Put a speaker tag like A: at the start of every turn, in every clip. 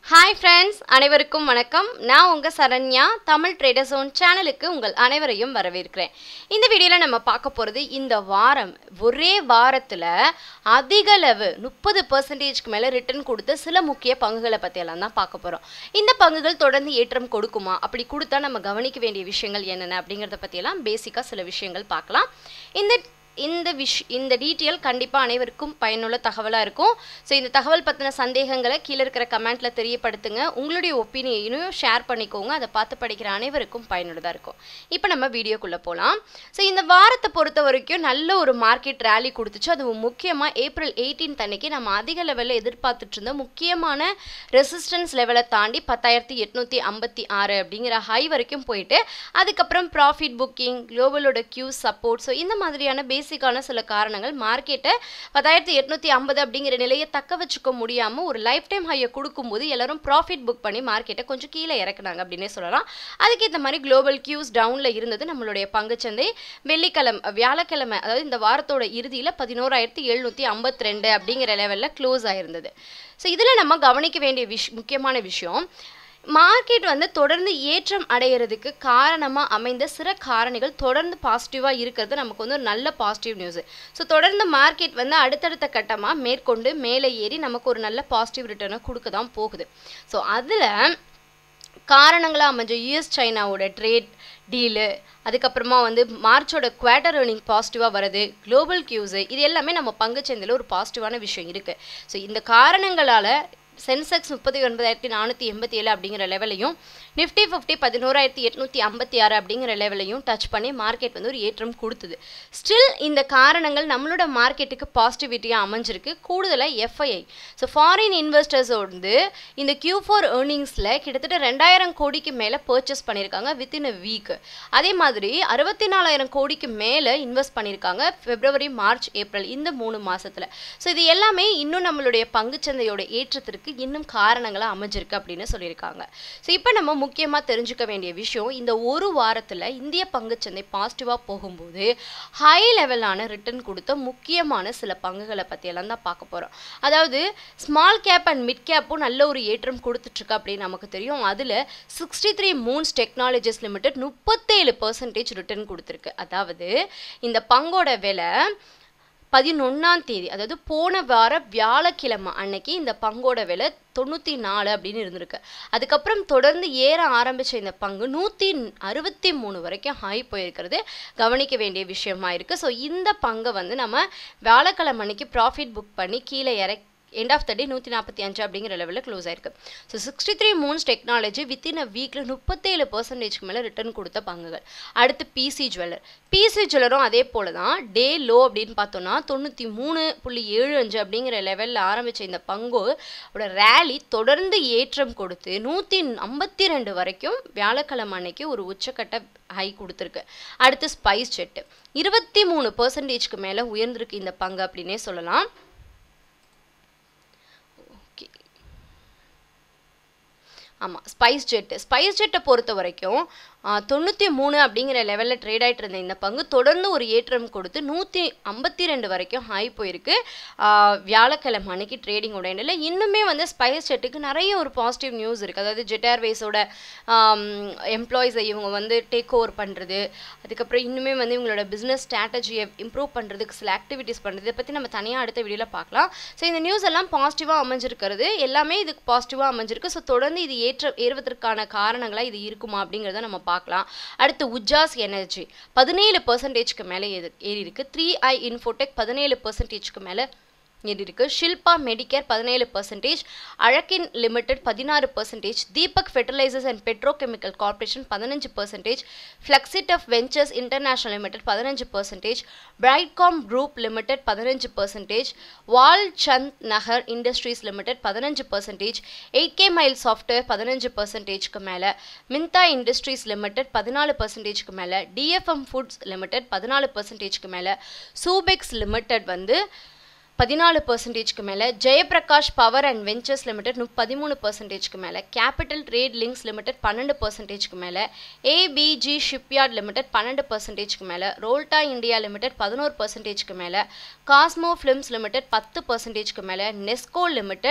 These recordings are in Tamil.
A: ஹாய் ஃப்ரெண்ட்ஸ் அனைவருக்கும் வணக்கம் நான் உங்கள் சரண்யா தமிழ் ட்ரேடர் ஜோன் சேனலுக்கு உங்கள் அனைவரையும் வரவேற்கிறேன் இந்த வீடியோவில் நம்ம பார்க்க போகிறது இந்த வாரம் ஒரே வாரத்தில் அதிகளவு முப்பது பர்சன்டேஜ்க்கு மேலே ரிட்டர்ன் கொடுத்த சில முக்கிய பங்குகளை பற்றியெல்லாம் தான் பார்க்க போகிறோம் இந்த பங்குகள் தொடர்ந்து ஏற்றம் கொடுக்குமா அப்படி கொடுத்தா நம்ம கவனிக்க வேண்டிய விஷயங்கள் என்னென்ன அப்படிங்கிறத பற்றியெல்லாம் பேசிக்காக சில விஷயங்கள் பார்க்கலாம் இந்த இந்த விஷ் இந்த டீட்டெயில் கண்டிப்பாக அனைவருக்கும் பயனுள்ள தகவலாக இருக்கும் ஸோ இந்த தகவல் பற்றின சந்தேகங்களை கீழே இருக்கிற கமெண்ட்டில் தெரியப்படுத்துங்க உங்களுடைய ஒப்பீனியனையும் ஷேர் பண்ணிக்கோங்க அதை பார்த்து படிக்கிற அனைவருக்கும் பயனுள்ளதாக இருக்கும் இப்போ நம்ம வீடியோக்குள்ளே போகலாம் ஸோ இந்த வாரத்தை பொறுத்த வரைக்கும் நல்ல ஒரு மார்க்கெட் ரேலி கொடுத்துச்சு அதுவும் முக்கியமாக ஏப்ரல் எயிட்டீன் அன்னைக்கு நம்ம அதிக லெவலில் எதிர்பார்த்துட்டு இருந்த முக்கியமான ரெசிஸ்டன்ஸ் லெவலை தாண்டி பத்தாயிரத்தி எட்நூற்றி ஐம்பத்தி ஆறு அப்படிங்கிற ஹை வரைக்கும் போயிட்டு அதுக்கப்புறம் ப்ராஃபிட் புக்கிங் குளோபலோட கியூ சப்போர்ட் ஸோ இந்த மாதிரியான பேசிக்கான சில காரணங்கள் மார்க்கெட்டை பத்தாயிரத்தி எட்நூற்றி ஐம்பது அப்படிங்கிற நிலையை தக்க வச்சுக்க முடியாமல் ஒரு லைஃப் டைம் ஹையை கொடுக்கும்போது எல்லாரும் ப்ராஃபிட் புக் பண்ணி மார்க்கெட்டை கொஞ்சம் கீழே இறக்குனாங்க அப்படின்னே சொல்லலாம் அதுக்கேற்ற மாதிரி குளோபல் கியூஸ் டவுனில் இருந்தது நம்மளுடைய பங்குச்சந்தை வெள்ளிக்கிழமை வியாழக்கிழமை அதாவது இந்த வாரத்தோட இறுதியில் பதினோராயிரத்தி எழுநூற்றி ஐம்பத்தி ரெண்டு அப்படிங்கிற லெவலில் க்ளோஸ் ஆயிருந்தது ஸோ இதில் நம்ம கவனிக்க வேண்டிய விஷ் முக்கியமான விஷயம் மார்க்கெட் வந்து தொடர்ந்து ஏற்றம் அடையிறதுக்கு காரணமாக அமைந்த சில காரணிகள் தொடர்ந்து பாசிட்டிவாக இருக்கிறது நமக்கு வந்து ஒரு நல்ல பாசிட்டிவ் நியூஸ் ஸோ தொடர்ந்து மார்க்கெட் வந்து அடுத்தடுத்த கட்டமாக மேற்கொண்டு மேலே ஏறி நமக்கு ஒரு நல்ல பாசிட்டிவ் ரிட்டர்னை கொடுக்க தான் போகுது ஸோ அதில் காரணங்களாக அமைஞ்ச யூஎஸ் சைனாவோட ட்ரேட் டீலு அதுக்கப்புறமா வந்து மார்ச்சோட குவார்டர் ஏர்னிங் பாசிட்டிவாக வருது குளோபல் கியூஸு இது எல்லாமே நம்ம பங்குச்சந்தையில் ஒரு பாசிட்டிவான விஷயம் இருக்குது ஸோ இந்த காரணங்களால் சென்செக்ஸ் முப்பத்தி ஒன்பதாயிரத்தி நானூற்றி எண்பத்தி ஏழு அப்படிங்கிற லெவலையும் நிஃப்டி ஃபிஃப்டி பதினோராயிரத்தி எட்நூற்றி ஐம்பத்தி ஆறு அப்படிங்கிற லெவலையும் டச் பண்ணி மார்க்கெட் வந்து ஒரு ஏற்றம் கொடுத்தது ஸ்டில் இந்த காரணங்கள் நம்மளோட மார்க்கெட்டுக்கு பாசிட்டிவிட்டியாக அமைஞ்சிருக்கு கூடுதலாக எஃப்ஐஐ ஸோ ஃபாரின் இன்வெஸ்டர்ஸ் வந்து இந்த கியூ ஃபோர் ஏர்னிங்ஸில் கிட்டத்தட்ட ரெண்டாயிரம் கோடிக்கு மேலே பர்ச்சேஸ் பண்ணியிருக்காங்க வித்தின் அ வீக் அதே மாதிரி அறுபத்தி நாலாயிரம் கோடிக்கு மேலே இன்வெஸ்ட் பண்ணியிருக்காங்க பிப்ரவரி மார்ச் ஏப்ரல் இந்த மூணு மாதத்தில் ஸோ இது எல்லாமே இன்னும் நம்மளுடைய பங்குச்சந்தையோட ஏற்றத்திற்கு இன்னும் காரணங்களாக அமைஞ்சிருக்கு அப்படின்னு சொல்லியிருக்காங்க ஸோ இப்போ நம்ம முக்கியமாக தெரிஞ்சுக்க வேண்டிய விஷயம் இந்த ஒரு வாரத்தில் இந்திய பங்குச்சந்தை பாசிட்டிவாக போகும்போது ஹை லெவலான ரிட்டர்ன் கொடுத்த முக்கியமான சில பங்குகளை பற்றியெல்லாம் தான் பார்க்க போகிறோம் அதாவது ஸ்மால் கேப் அண்ட் மிட் கேப்பும் நல்ல ஒரு ஏற்றம் கொடுத்துட்ருக்கு அப்படின்னு நமக்கு தெரியும் அதில் sixty three moons technologies limited முப்பத்தேழு பர்சன்டேஜ் ரிட்டர்ன் கொடுத்துருக்கு அதாவது இந்த பங்கோட விலை பதினொன்றாம் தேதி அதாவது போன வார வியாழக்கிழமை அன்னைக்கு இந்த பங்கோட விலை தொண்ணூற்றி நாலு அப்படின்னு இருந்திருக்கு அதுக்கப்புறம் தொடர்ந்து ஏற ஆரம்பித்த இந்த பங்கு நூற்றி அறுபத்தி மூணு வரைக்கும் ஹை போயிருக்கிறது கவனிக்க வேண்டிய விஷயமா இருக்குது ஸோ இந்த பங்கை வந்து நம்ம வியாழக்கிழமை அன்னைக்கு ப்ராஃபிட் புக் பண்ணி கீழே இறக்கி எண்ட் ஆஃப் த டே நூற்றி நாற்பத்தி அஞ்சு அப்படிங்கிற லெவலில் க்ளோஸ் ஆயிருக்கு so sixty three moons technology within a வீக்கில் முப்பத்தேழு பர்சன்டேஜ்க்கு மேலே ரிட்டர்ன் கொடுத்த பங்குகள் அடுத்து பிசி ஜுவல்லர் பிசி ஜுவல்லரும் அதே போல தான் டே லோ அப்படின்னு பார்த்தோன்னா தொண்ணூற்றி மூணு புள்ளி ஏழு அஞ்சு அப்படிங்கிற லெவலில் ஆரம்பித்த இந்த பங்கோட ரேலி தொடர்ந்து ஏற்றம் கொடுத்து நூற்றி ஐம்பத்தி ரெண்டு வரைக்கும் வியாழக்கிழமை அன்னைக்கு ஒரு உச்சக்கட்ட ஹை கொடுத்துருக்கு அடுத்து ஸ்பைஸ் செட்டு இருபத்தி மூணு பர்சன்டேஜ்க்கு மேலே உயர்ந்திருக்கு இந்த பங்கு அப்படின்னே சொல்லலாம் ஆமாம் ஸ்பைஸ் ஜெட்டு ஸ்பைஸ் ஜெட்டை பொறுத்த வரைக்கும் தொண்ணூற்றி மூணு அப்படிங்கிற லெவலில் ட்ரேட் ஆகிட்டு இருந்த இந்த பங்கு தொடர்ந்து ஒரு ஏற்றம் கொடுத்து நூற்றி ஐம்பத்தி ரெண்டு வரைக்கும் ஹை போயிருக்கு வியாழக்கிழமை அன்னைக்கு ட்ரேடிங் உடையில இன்னுமே வந்து ஸ்பைஸ் ஜெட்டுக்கு நிறைய ஒரு பாசிட்டிவ் நியூஸ் இருக்குது அதாவது ஜெட் ஏர்வேஸோட எம்ப்ளாயிஸை இவங்க வந்து டேக் ஓவர் பண்ணுறது அதுக்கப்புறம் இன்னுமே வந்து இவங்களோட பிஸ்னஸ் ஸ்ட்ராட்டஜியை இம்ப்ரூவ் பண்ணுறதுக்கு சில ஆக்டிவிட்டீஸ் பண்ணுறது இதை பற்றி நம்ம தனியாக அடுத்த வீடியோவில் பார்க்கலாம் ஸோ இந்த நியூஸ் எல்லாம் பாசிட்டிவாக அமைஞ்சிருக்கிறது எல்லாமே இதுக்கு பாசிட்டிவாக அமைஞ்சிருக்கு ஸோ தொடர்ந்து இது ஏற்ற ஏறுவதற்கான காரணங்களாக இது இருக்குமா அப்படிங்கிறத நம்ம பார்க்கலாம் அடுத்து உஜாஸ் எனர்ஜி பதினேழு பர்சன்டேஜ்க்கு மேலே ஏறி இருக்கு த்ரீ ஐ இன்ஃபோடெக் பதினேழு பர்சன்டேஜ்க்கு மேலே ஏறி இருக்கு ஷில்பா மெடிக்கேர் பதினேழு பர்சன்டேஜ் அழகின் லிமிடெட் பதினாறு percentage Deepak fertilisers and petrochemical corporation பதினஞ்சு percentage Flexituff ventures international limited பதினஞ்சு பர்சன்டேஜ் பிரைட்காம் குரூப் லிமிடெட் பதினஞ்சு percentage Walchandnagar industries limited பதினஞ்சு percentage eight K miles software பதினஞ்சு பர்சன்டேஜ்க்கு மேலே மின்தா இண்டஸ்ட்ரீஸ் லிமிடெட் பதினாலு பர்சன்டேஜ்க்கு மேலே டிஎஃப்எம் ஃபுட்ஸ் லிமிடெட் பதினாலு பர்சன்டேஜ்க்கு மேலே சூபெக்ஸ் லிமிடெட் வந்து பதினாலு பர்சன்டேஜ்க்கு மேலே Jaiprakash power and ventures limited நு பதிமூணு பர்சன்டேஜ்க்கு மேலே கேபிட்டல் ட்ரேட் லிங்க்ஸ் லிமிடெட் பன்னெண்டு பர்சன்டேஜ்க்கு மேலே ஏபிஜி ஷிப்யார்ட் லிமிடெட் பன்னெண்டு பர்சன்டேஜ்க்கு மேலே ரோல்டா இந்தியா லிமிடெட் பதினோரு பர்சன்டேஜ்க்கு மேலே காஸ்மோ ஃபிலிம்ஸ் லிமிடெட் பத்து பர்சன்டேஜ்க்கு மேலே நெஸ்கோ லிமிடெட்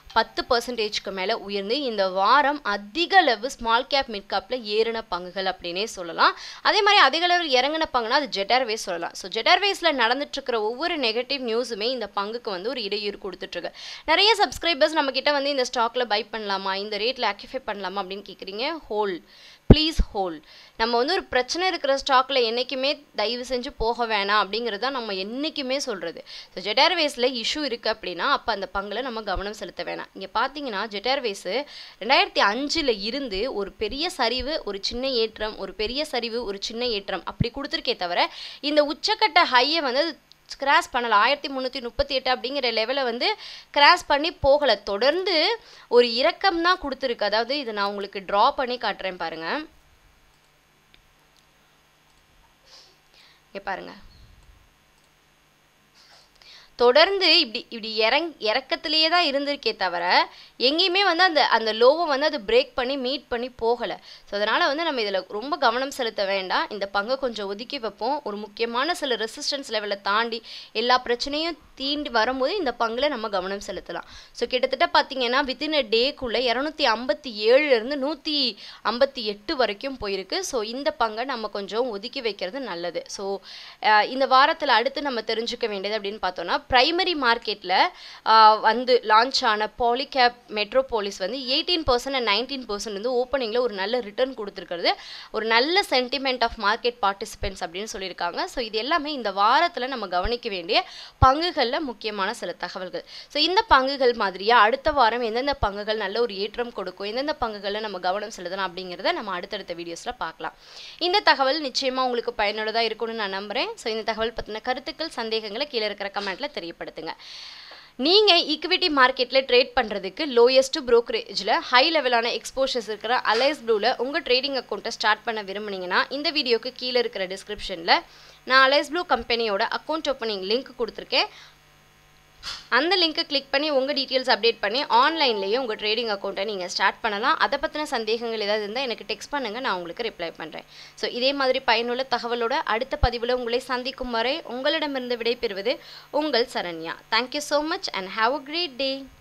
A: பத்து பர்சன்டேஜ்க்கு மேலே உயர்ந்து இந்த வாரம் அதிக அளவு ஸ்மால் கேப் மிட் கேப்பில் ஏறின பங்குகள் அப்படின்னே சொல்லலாம் அதே மாதிரி அதிக அளவு இறங்கின பங்குனா அது ஜெட்டார்வேஸ் சொல்லலாம் ஸோ ஜெட்டார்வேஸில் நடந்துட்டு இருக்கிற ஒவ்வொரு நெகட்டிவ் நியூஸுமே இந்த பங்குக்கு வந்து ஒரு இடையூறு கொடுத்துட்ருக்கு நிறைய சப்ஸ்கிரைபர்ஸ் நம்ம கிட்ட வந்து இந்த ஸ்டாக்ல பை பண்ணலாமா இந்த ரேட்டில் ஆக்டிஃபை பண்ணலாமா அப்படின்னு கேட்குறீங்க ஹோல் ப்ளீஸ் ஹோல் நம்ம வந்து ஒரு பிரச்சனை இருக்கிற ஸ்டாக்ல என்றைக்குமே தயவு செஞ்சு போக வேணாம் அப்படிங்கிறது தான் நம்ம என்றைக்குமே சொல்கிறது ஸோ ஜெட்டார்வேஸில் இஷ்யூ இருக்குது அப்படின்னா அப்போ அந்த பங்கில் நம்ம கவனம் செலுத்த வேணாம் இங்கே பார்த்தீங்கன்னா ஜெட்டார்வேஸு ரெண்டாயிரத்தி அஞ்சில் இருந்து ஒரு பெரிய சரிவு ஒரு சின்ன ஏற்றம் ஒரு பெரிய சரிவு ஒரு சின்ன ஏற்றம் அப்படி கொடுத்துருக்கே தவிர இந்த உச்சக்கட்ட ஹையை வந்து அது கிராஸ் பண்ணல ஆயிரத்தி முந்நூற்றி முப்பத்தி எட்டு அப்படிங்கிற லெவலை வந்து கிராஸ் பண்ணி போகலை தொடர்ந்து ஒரு இறக்கம் தான் கொடுத்துருக்கு அதாவது இதை நான் உங்களுக்கு ட்ரா பண்ணி காட்டுறேன் பாருங்க இங்கே பாருங்க தொடர்ந்து இப்படி இப்படி இறங் இறக்கத்திலேயே தான் இருந்திருக்கே தவிர எங்கேயுமே வந்து அந்த அந்த லோவை வந்து அது பிரேக் பண்ணி மீட் பண்ணி போகலை ஸோ அதனால் வந்து நம்ம இதில் ரொம்ப கவனம் செலுத்த வேண்டாம் இந்த பங்கை கொஞ்சம் ஒதுக்கி வைப்போம் ஒரு முக்கியமான சில ரெசிஸ்டன்ஸ் லெவலை தாண்டி எல்லா பிரச்சனையும் தீண்டி வரும்போது இந்த பங்கில் நம்ம கவனம் செலுத்தலாம் ஸோ கிட்டத்தட்ட பார்த்தீங்கன்னா வித்தின் அ டேக்குள்ளே இரநூத்தி ஐம்பத்தி ஏழுலேருந்து நூற்றி ஐம்பத்தி எட்டு வரைக்கும் போயிருக்கு ஸோ இந்த பங்கை நம்ம கொஞ்சம் ஒதுக்கி வைக்கிறது நல்லது ஸோ இந்த வாரத்தில் அடுத்து நம்ம தெரிஞ்சுக்க வேண்டியது அப்படின்னு பார்த்தோன்னா ப்ரைமரி மார்க்கெட்டில் வந்து லான்ச் ஆன பாலிகேப் மெட்ரோபோலிஸ் வந்து eighteen percent and nineteen percent வந்து ஓப்பனிங்கில் ஒரு நல்ல ரிட்டர்ன் கொடுத்துருக்கிறது ஒரு நல்ல சென்டிமெண்ட் ஆஃப் மார்க்கெட் பார்ட்டிசிபென்ட்ஸ் அப்படின்னு சொல்லியிருக்காங்க ஸோ இது எல்லாமே இந்த வாரத்தில் நம்ம கவனிக்க வேண்டிய பங்குகளில் முக்கியமான சில தகவல்கள் ஸோ இந்த பங்குகள் மாதிரியாக அடுத்த வாரம் எந்தெந்த பங்குகள் நல்ல ஒரு ஏற்றம் கொடுக்கும் எந்தெந்த பங்குகளில் நம்ம கவனம் செலுத்தலாம் அப்படிங்கிறத நம்ம அடுத்தடுத்த வீடியோஸில் பார்க்கலாம் இந்த தகவல் நிச்சயமாக உங்களுக்கு பயனுள்ளதாக இருக்கும்னு நான் நம்புகிறேன் ஸோ இந்த தகவல் பற்றின கருத்துக்கள் சந்தேகங்களை கீழே இருக்கிற கமெண்ட்டில் தெரியப்படுத்துங்க நீங்கள் ஈக்விட்டி மார்க்கெட்டில் ட்ரேட் பண்ணுறதுக்கு லோயஸ்ட் ப்ரோக்கரேஜில் ஹை லெவலான எக்ஸ்போஷர்ஸ் இருக்கிற அலைஸ் ப்ளூவில் உங்கள் ட்ரேடிங் அக்கௌண்ட்டை ஸ்டார்ட் பண்ண விரும்புனீங்கன்னா இந்த வீடியோக்கு கீழே இருக்கிற டிஸ்கிரிப்ஷனில் நான் அலைஸ் ப்ளூ கம்பெனியோட அக்கௌண்ட் ஓப்பனிங் லிங்க் கொடுத்துருக்கேன் அந்த லிங்க்கை கிளிக் பண்ணி உங்கள் டீட்டெயில்ஸ் அப்டேட் பண்ணி ஆன்லைன்லேயே உங்கள் ட்ரேடிங் அக்கௌண்ட்டை நீங்கள் ஸ்டார்ட் பண்ணலாம் அதை பற்றின சந்தேகங்கள் ஏதாவது இருந்தால் எனக்கு டெக்ஸ்ட் பண்ணுங்கள் நான் உங்களுக்கு ரிப்ளை பண்ணுறேன் ஸோ இதே மாதிரி பயனுள்ள தகவலோட அடுத்த பதிவில் உங்களை சந்திக்கும் வரை உங்களிடமிருந்து விடைபெறுவது உங்கள் Saranya thank you so much and have a great day